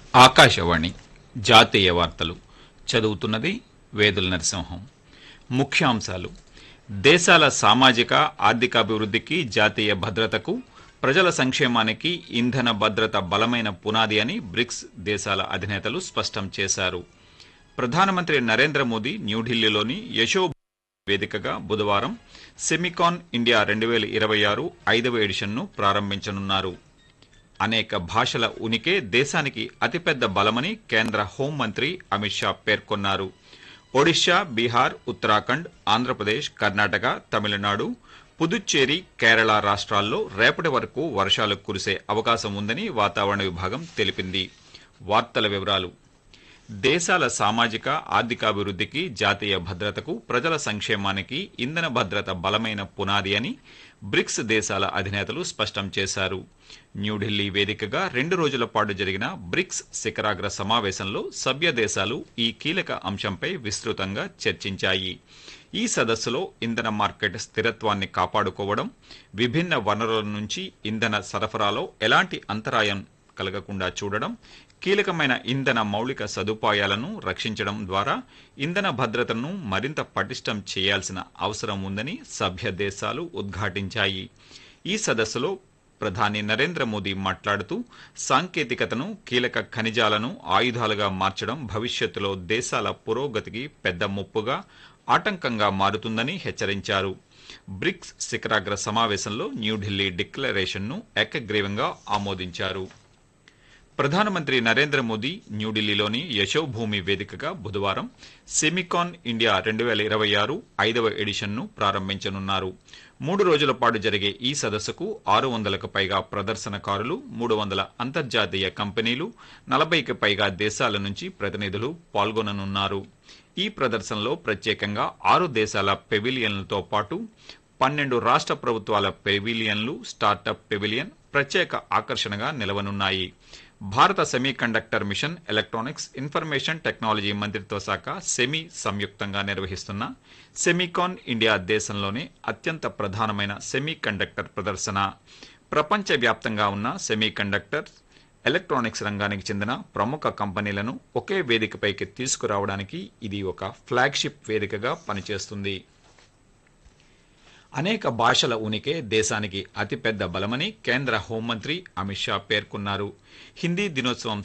ఆకాశవాణి జాతీయ వార్తలు చదువుతున్నది వేదుల నరసింహం ముఖ్యాంశాలు దేశాల సామాజిక ఆర్థికాభివృద్ధికి జాతీయ భద్రతకు ప్రజల సంక్షేమానికి ఇంధన భద్రత బలమైన పునాది అని బ్రిక్స్ దేశాల అధినేతలు స్పష్టం చేశారు ప్రధానమంత్రి నరేంద్ర మోదీ న్యూఢిల్లీలోని యశో వేదికగా బుధవారం సెమికాన్ ఇండియా రెండు వేల ఇరవై ఆరు ఐదవ ఎడిషన్ను ప్రారంభించనున్నారు అనేక భాషల ఉనికే దేశానికి అతిపెద్ద బలమని కేంద్ర హోంమంత్రి అమిత్ షా పేర్కొన్నారు ఒడిశా బీహార్ ఉత్తరాఖండ్ ఆంధ్రప్రదేశ్ కర్ణాటక తమిళనాడు పుదుచ్చేరి కేరళ రాష్ట్రాల్లో రేపటి వరకు వర్షాలు కురిసే అవకాశం ఉందని వాతావరణ విభాగం తెలిపింది వార్తల వివరాలు దేశాల సామాజిక ఆర్థికాభివృద్ధికి జాతీయ భద్రతకు ప్రజల సంక్షేమానికి ఇంధన భద్రత బలమైన పునాది అని బ్రిక్స్ దేశాల అధినేతలు స్పష్టం చేశారు న్యూఢిల్లీ వేదికగా రెండు రోజుల పాటు జరిగిన బ్రిక్స్ శిఖరాగ్ర సమావేశంలో సభ్య దేశాలు ఈ కీలక అంశంపై విస్తృతంగా చర్చించాయి ఈ సదస్సులో ఇంధన మార్కెట్ స్థిరత్వాన్ని కాపాడుకోవడం విభిన్న వనరుల నుంచి ఇంధన సరఫరాలో ఎలాంటి అంతరాయం కలగకుండా చూడడం కీలకమైన ఇంధన మౌలిక సదుపాయాలను రక్షించడం ద్వారా ఇంధన భద్రతను మరింత పటిష్టం చేయాల్సిన అవసరం ఉందని సభ్య దేశాలు ఉద్ఘాటించాయి ఈ సదస్సులో ప్రధాని నరేంద్ర మోదీ మాట్లాడుతూ సాంకేతికతను కీలక ఖనిజాలను ఆయుధాలుగా మార్చడం భవిష్యత్తులో దేశాల పురోగతికి పెద్ద ముప్పుగా ఆటంకంగా మారుతుందని హెచ్చరించారు బ్రిక్స్ శిఖరాగ్ర సమావేశంలో న్యూఢిల్లీ డిక్లరేషన్ను ఏకగ్రీవంగా ఆమోదించారు ప్రధానమంత్రి నరేంద్ర మోదీ న్యూఢిల్లీలోని యశోభూమి వేదికగా బుధవారం సెమికాన్ ఇండియా రెండు వేల ఇరవై ఆరు ఐదవ ఎడిషన్ను ప్రారంభించనున్నారు మూడు రోజుల పాటు జరిగే ఈ సదస్సుకు ఆరు వందలకు పైగా ప్రదర్శనకారులు మూడు వందల అంతర్జాతీయ కంపెనీలు నలభైకి పైగా దేశాల నుంచి ప్రతినిధులు పాల్గొననున్నారు ఈ ప్రదర్శనలో ప్రత్యేకంగా ఆరు దేశాల పెవిలియన్లతో పాటు పన్నెండు రాష్ట్ర ప్రభుత్వాల పెవిలియన్లు స్టార్టప్ పెవిలియన్ ప్రత్యేక ఆకర్షణగా నిలవనున్నాయి భారత semiconductor mission electronics information technology మంత్రిత్వ శాఖ సెమీ సంయుక్తంగా నిర్వహిస్తున్న సెమీకాన్ ఇండియా దేశంలోనే అత్యంత ప్రధానమైన సెమీ కండక్టర్ ప్రదర్శన ప్రపంచవ్యాప్తంగా ఉన్న సెమీ కండక్టర్ ఎలక్ట్రానిక్స్ రంగానికి చెందిన ప్రముఖ కంపెనీలను ఒకే వేదికపైకి తీసుకురావడానికి ఇది ఒక ఫ్లాగ్షిప్ వేదికగా పనిచేస్తుంది అనేక భాషల ఉనికే దేశానికి అతిపెద్ద బలమని కేంద్ర హోంమంత్రి అమిత్ షా పేర్కొన్నారు హిందీ దినోత్సవం